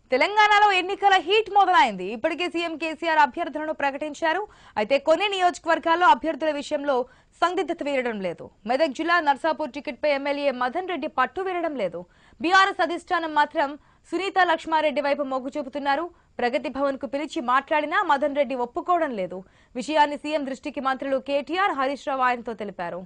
తెలంగాణలో ఎన్నికల హీట్ మొదలైంది ఇప్పటికే సీఎం కేసీఆర్ అభ్యర్థులను ప్రకటించారు అయితే కొన్ని నియోజకవర్గాల్లో అభ్యర్థుల విషయంలో సందిగ్ధత వీరడం లేదు మెదక్ జిల్లా నర్సాపూర్ టికెట్పై ఎమ్మెల్యే మదన్ రెడ్డి పట్టు వీరడం లేదు బీఆర్ఎస్ అధిష్టానం మాత్రం సునీత లక్ష్మారెడ్డి వైపు మొగ్గు చూపుతున్నారు ప్రగతి భవన్ కు పిలిచి మాట్లాడినా మదన్ రెడ్డి ఒప్పుకోవడం లేదు విషయాన్ని సీఎం దృష్టికి మంత్రులు కేటీఆర్ హరీష్ రావు ఆయనతో తెలిపారు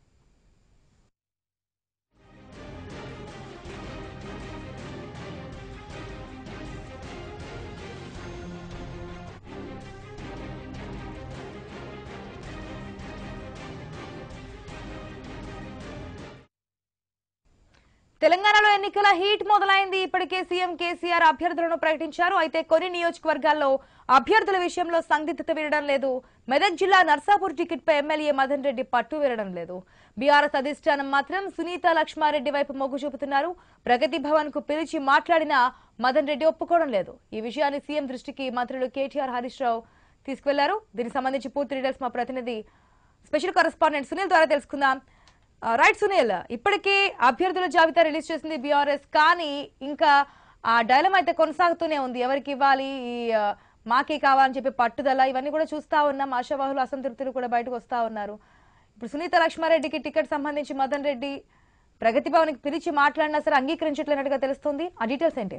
తెలంగాణలో ఎన్నికల హీట్ మొదలైంది ఇప్పటికే సీఎం కేసీఆర్ అభ్యర్థులను ప్రకటించారు అయితే కొన్ని నియోజకవర్గాల్లో అభ్యర్థుల విషయంలో సందిగ్ధత వీరడం లేదు మెదక్ జిల్లా నర్సాపూర్ టికెట్ పై ఎమ్మెల్యే మదన్ రెడ్డి పట్టు వీరడం లేదు బీఆర్ఎస్ అధిష్టానం మాత్రం సునీత లక్ష్మారెడ్డి వైపు మొగ్గు చూపుతున్నారు ప్రగతి భవన్ కు పిలిచి మాట్లాడినా మదన్ రెడ్డి ఒప్పుకోవడం లేదు ఈ విషయాన్ని సీఎం దృష్టికి మంత్రులు కేటీఆర్ హరీష్ రావు తీసుకువెళ్లారు దీనికి సంబంధించి పూర్తి డీటెయిల్స్ మా ప్రతినిధి స్పెషల్ కరెస్పాండెంట్ సునీల్ ద్వారా తెలుసుకుందాం ఆ, రైట్ సునీల్ ఇప్పటికే అభ్యర్థుల జాబితా రిలీజ్ చేసింది బీఆర్ఎస్ కానీ ఇంకా ఆ డైలమ్ అయితే కొనసాగుతూనే ఉంది ఎవరికి ఇవ్వాలి ఈ ఆ, మాకే కావాలని చెప్పి పట్టుదల ఇవన్నీ కూడా చూస్తా ఉన్నాం ఆశావాహులు అసంతృప్తులు కూడా బయటకు వస్తా ఉన్నారు ఇప్పుడు సునీత లక్ష్మారెడ్డికి టికెట్ సంబంధించి మదన్ రెడ్డి ప్రగతి భవన్కి పిలిచి మాట్లాడినా సరే అంగీకరించట్లేనట్టుగా తెలుస్తుంది ఆ డీటెయిల్స్ ఏంటి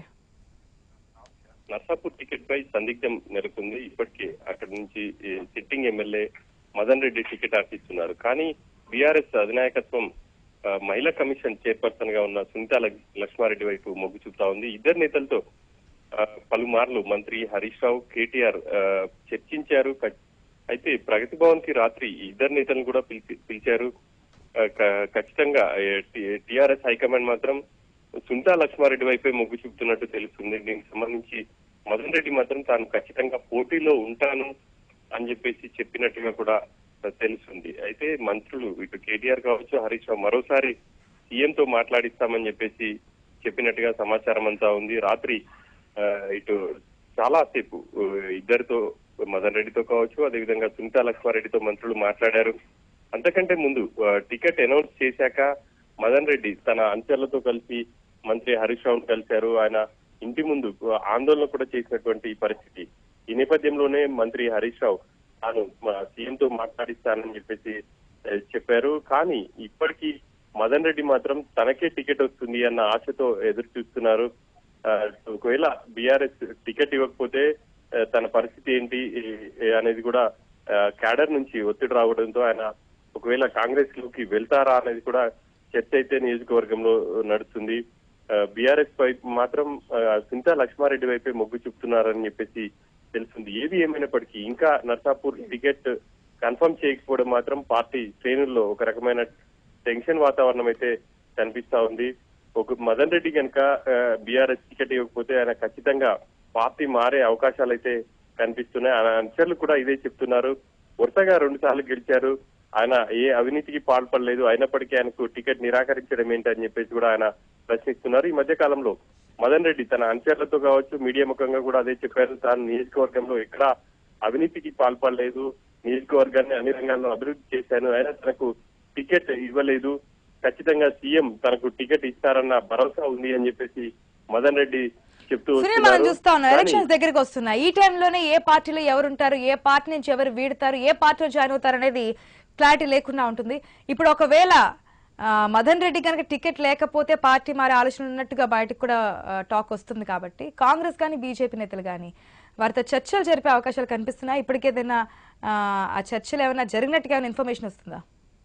నర్సాపూర్ టికెట్ పై సందిగ్ధం నెలకొంది ఇప్పటికే అక్కడి నుంచి ఈ sitting MLA Madan Reddy ticket ఆశిస్తున్నారు కానీ బీఆర్ఎస్ అధినాయకత్వం ఆ, మహిళా కమిషన్ చైర్పర్సన్ గా ఉన్న సునీత లక్- లక్ష్మారెడ్డి వైపు మొగ్గు చూపుతా ఉంది ఇద్దరు నేతలతో ఆ, పలుమార్లు మంత్రి హరీష్ రావు కేటీఆర్ ఆ, చర్చించారు క- అయితే ప్రగతి భవన్ కి రాత్రి ఈ ఇద్దరు నేతలను కూడా పిలిచి పిలిచారు ఆ, క- ఖచ్చితంగా టిఆర్ఎస్ హైకమాండ్ మాత్రం సునీతా లక్ష్మారెడ్డి వైపే మొగ్గు చూపుతున్నట్టు తెలుస్తుంది దీనికి సంబంధించి మదన్ రెడ్డి మాత్రం తాను ఖచ్చితంగా పోటీలో ఉంటాను అని చెప్పేసి చెప్పినట్టుగా కూడా తెలుస్తుంది అయితే మంత్రులు ఇటు కేటీఆర్ కావచ్చు హరీష్ రావు మరోసారి సీఎం తో మాట్లాడిస్తామని చెప్పేసి చెప్పినట్టుగా సమాచారం అంతా ఉంది రాత్రి ఆ, ఇటు చాలా సేపు ఆ, ఇద్దరితో మదన్ రెడ్డితో కావచ్చు అదేవిధంగా సునీతా లక్ష్మారెడ్డితో మంత్రులు మాట్లాడారు అంతకంటే ముందు ఆ, టికెట్ అనౌన్స్ చేశాక మదన్ రెడ్డి తన అంచెలతో కలిసి మంత్రి హరీష్ రావును కలిశారు ఆయన ఇంటి ముందు ఆ, ఆందోళన కూడా చేసినటువంటి పరిస్థితి ఈ నేపథ్యంలోనే మంత్రి హరీష్ రావు తాను సీఎం తో మాట్లాడిస్తానని చెప్పేసి ఆ, చెప్పారు కానీ ఇప్పటికీ మదన్ రెడ్డి మాత్రం తనకే టికెట్ వస్తుంది అన్న ఆశతో ఎదురు చూస్తున్నారు ఆ, ఒకవేళ బీఆర్ఎస్ టికెట్ ఇవ్వకపోతే ఆ, తన పరిస్థితి ఏంటి ఈ- ఈ అనేది కూడా ఆ, క్యాడర్ నుంచి ఒత్తిడి రావడంతో ఆయన ఒకవేళ కాంగ్రెస్ లోకి వెళ్తారా అనేది కూడా చర్చ అయితే నియోజకవర్గంలో నడుస్తుంది బీఆర్ఎస్ వైపు మాత్రం ఆ, సింతా లక్ష్మారెడ్డి వైపే మొగ్గు చూపుతున్నారని చెప్పేసి తెలుస్తుంది ఏది ఏమైనప్పటికీ ఇంకా నర్సాపూర్ టికెట్ కన్ఫర్మ్ చేయకపోవడం మాత్రం పార్టీ శ్రేణుల్లో ఒక రకమైన టెన్షన్ వాతావరణం అయితే కనిపిస్తా ఉంది ఒక మదన్ రెడ్డి కనుక బీఆర్ఎస్ టికెట్ ఇవ్వకపోతే ఆయన ఖచ్చితంగా పార్టీ మారే అవకాశాలు అయితే కనిపిస్తున్నాయి ఆయన అనుచరులు కూడా ఇదే చెప్తున్నారు వరుసగా రెండు సార్లు గెలిచారు ఆయన ఏ అవినీతికి పాల్పడలేదు అయినప్పటికీ ఆయనకు టికెట్ నిరాకరించడం ఏంటి అని చెప్పేసి కూడా ఆయన ప్రశ్నిస్తున్నారు ఈ మధ్య కాలంలో మదన్ రెడ్డి తన అనుచరులతో కావచ్చు మీడియా ముఖంగా కూడా అదే చెప్పారు తాను నియోజకవర్గంలో ఎక్కడా అవినీతికి పాల్పడలేదు నియోజకవర్గాన్ని అన్ని రంగాల్లో అభివృద్ధి చేశాను అయినా తనకు టికెట్ ఇవ్వలేదు ఖచ్చితంగా సీఎం తనకు టికెట్ ఇస్తారన్న భరోసా ఉంది అని చెప్పేసి మదన్ రెడ్డి చెప్తూ సునీల్ మనం వస్తున్నారు. చూస్తా ఉన్నాం కానీ- ఎలక్షన్స్ దగ్గరికి వస్తున్నాయి ఈ టైంలోనే ఏ పార్టీలో ఎవరు ఉంటారు ఏ పార్టీ నుంచి ఎవరు వీడతారు ఏ పార్టీలో జాయిన్ అవుతారు అనేది క్లారిటీ లేకుండా ఉంటుంది ఇప్పుడు ఒకవేళ ఆ, మదన్ రెడ్డి కనుక టికెట్ లేకపోతే పార్టీ మారే ఆలోచన ఉన్నట్టుగా బయటకు కూడా టాక్ వస్తుంది కాబట్టి కాంగ్రెస్ కానీ బీజేపీ నేతలు కానీ వారితో చర్చలు జరిపే అవకాశాలు కనిపిస్తున్నాయి ఇప్పటికే ఏదైనా ఆ, ఆ చర్చలు ఏమైనా జరిగినట్టుగా ఏమైనా ఇన్ఫర్మేషన్ వస్తుందా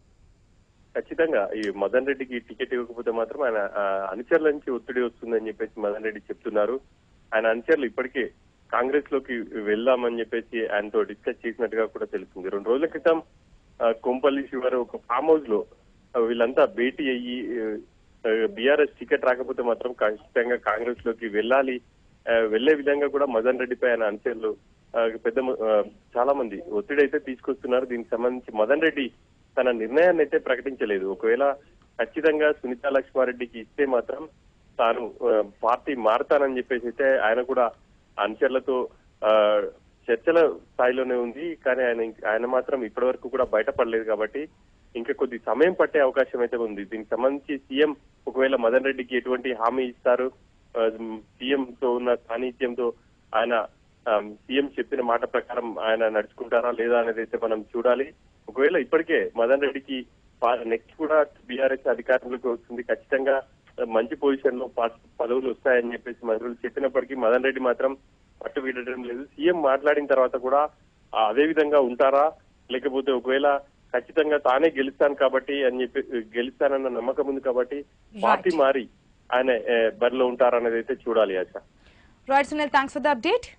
ఖచ్చితంగా ఈ మదన్ రెడ్డికి టికెట్ ఇవ్వకపోతే మాత్రం ఆయన ఆ, అనుచరుల నుంచి ఒత్తిడి వస్తుందని చెప్పేసి మదన్ రెడ్డి చెప్తున్నారు ఆయన అనుచరులు ఇప్పటికే కాంగ్రెస్ లోకి వెళ్దామని చెప్పేసి ఆయనతో డిస్కస్ చేసినట్టుగా కూడా తెలుస్తుంది రెండు రోజుల క్రితం ఆ, కొంపల్లి శివారు ఒక ఫామ్ హౌస్ లో ఆ, వీళ్ళంతా భేటీ అయ్యి బీఆర్ఎస్ టికెట్ రాకపోతే మాత్రం ఖచ్చితంగా కాంగ్రెస్ లోకి వెళ్ళాలి ఆ, వెళ్లే విధంగా కూడా మదన్ రెడ్డిపై ఆయన అనుచరులు ఆ, పెద్ద మ- ఆ, చాలా మంది ఒత్తిడి అయితే తీసుకొస్తున్నారు దీనికి సంబంధించి మదన్ రెడ్డి తన నిర్ణయాన్ని అయితే ప్రకటించలేదు ఒకవేళ ఖచ్చితంగా సునీతా లక్ష్మారెడ్డికి ఇస్తే మాత్రం తాను ఆ, పార్టీ మారతానని చెప్పేసి అయితే ఆయన కూడా అనుచరులతో ఆ, చర్చల స్థాయిలోనే ఉంది కానీ ఆయన ఇంక- ఆయన మాత్రం ఇప్పటి వరకు కూడా బయటపడలేదు కాబట్టి ఇంకా కొద్ది సమయం పట్టే అవకాశం అయితే ఉంది దీనికి సంబంధించి సీఎం ఒకవేళ మదన్ రెడ్డికి ఎటువంటి హామీ ఇస్తారు సీఎం తో ఉన్న సాన్నిధ్యంతో ఆయన సీఎం చెప్పిన మాట ప్రకారం ఆయన నడుచుకుంటారా లేదా అనేది అయితే మనం చూడాలి ఒకవేళ ఇప్పటికే మదన్ రెడ్డికి నెక్స్ట్ కూడా బీఆర్ఎస్ అధికారంలోకి వస్తుంది ఖచ్చితంగా ఆ, మంచి పొజిషన్ లో పాస్- పదవులు వస్తాయని చెప్పేసి మంత్రులు చెప్పినప్పటికీ మదన్ రెడ్డి మాత్రం పట్టు వీడటం లేదు సీఎం మాట్లాడిన తర్వాత కూడా ఆ, అదే విధంగా ఉంటారా లేకపోతే ఒకవేళ ఖచ్చితంగా తానే గెలుస్తాను కాబట్టి అని చెప్పి గెలుస్తానన్న నమ్మకం ఉంది కాబట్టి పార్టీ మారి ఆయన ఆ, బరిలో ఉంటారనేది అయితే చూడాలి ఆశ right Sunil thanks for the update